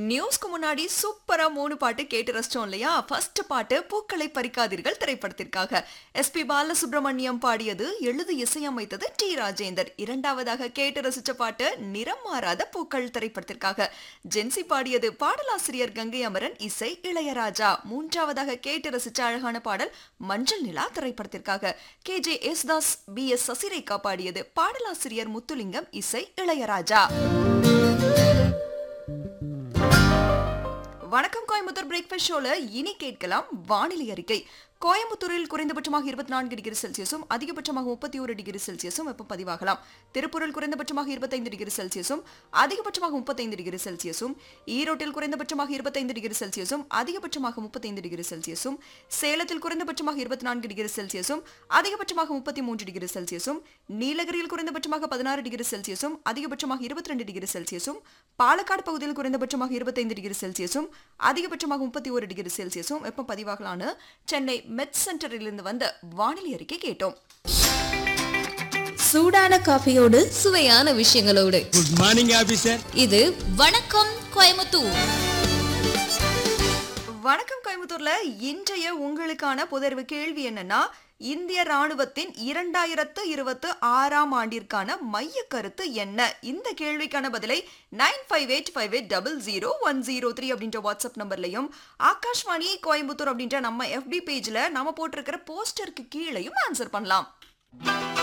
நியூஸ்க்கு முன்னாடி சூப்பரா மூணு பாட்டு கேட்டு ரசிச்சோம் இல்லையா ஃபர்ஸ்ட் பாட்டு பூக்களை பறிக்காதீர்கள் திரைப்படத்திற்காக எஸ்பி பாலசுப்ரமணியம் பாடியது எழுதி இசையமைத்தது டி ராஜேந்தர் இரண்டாவதாக கேட்டு ரசிச்ச பாட்டு நிறம் மாறாத பூக்கள் திரைப்படத்திற்காக ஜென்சி பாடியது பாடலாசிரியர் கங்கை அமரன் இசை இளையராஜா மூன்றாவதாக கேட்டு ரசிச்ச அழகான பாடல் மஞ்சள் நிலா திரைப்படத்திற்காக K J Yesudas P S Sasirekha பாடியது பாடலாசிரியர் முத்துலிங்கம் இசை இளையராஜா வணக்கம் கோயம்புத்தூர் பிரேக்ஃபாஸ்ட் ஷோல இனி கேட்கலாம் வானிலை அறிக்கை கோயம்புத்தூரில் குறைந்தபட்சமாக இருபத்தி நான்கு டிகிரி செல்சியஸும் அதிகபட்சமாக முப்பத்தி ஒரு டிகிரி செல்சியஸும் வெப்பம் பதிவாகலாம் திருப்பூரில் குறைந்தபட்சமாக இருபத்தைந்து டிகிரி செல்சியஸும் அதிகபட்சமாக முப்பத்தைந்து டிகிரி செல்சியஸும் ஈரோட்டில் குறைந்தபட்சமாக இருபத்தைந்து டிகிரி செல்சியஸும் அதிகபட்சமாக முப்பத்தைந்து டிகிரி செல்சியஸும் சேலத்தில் குறைந்தபட்சமாக இருபத்தி நான்கு டிகிரி செல்சியஸும் அதிகபட்சமாக முப்பத்தி மூன்று டிகிரி செல்சியஸும் நீலகிரியில் குறைந்தபட்சமாக பதினாறு டிகிரி செல்சியஸும் அதிகபட்சமாக இருபத்தி ரெண்டு டிகிரி செல்சியஸும் பாலக்காடு பகுதியில் குறைந்தபட்சமாக இருபத்தைந்து டிகிரி செல்சியஸும் அதிகபட்சமாக முப்பத்தி ஒரு டிகிரி செல்சியஸும் வெப்பம் பதிவாகலான்னு சென்னை மெட் சென்டரிலிருந்து வந்த வானிலை அறிக்கை கேட்டோம் சூடான காஃபியோடு சுவையான விஷயங்களோடு குட் மார்னிங் ஆபீசர் இது வணக்கம் கோயம்புத்தூர் வணக்கம் கோயம்புத்தூர்ல இன்றைய உங்களுக்கான புதர்வு கேள்வி என்னன்னா இந்திய ராணுவத்தின் இரண்டாயிரத்து இருபத்து ஆறாம் ஆண்டிற்கான மைய கருத்து என்ன இந்த கேள்விக்கான பதிலை nine five eight five eight double zero one zero three அப்படின்ற வாட்ஸ்அப் நம்பர்லையும் ஆகாஷ்வாணி கோயம்புத்தூர் அப்படின்ற நம்ம எஃபி பேஜ்ல நம்ம போட்டிருக்கிற போஸ்டருக்கு கீழேயும் ஆன்சர் பண்ணலாம்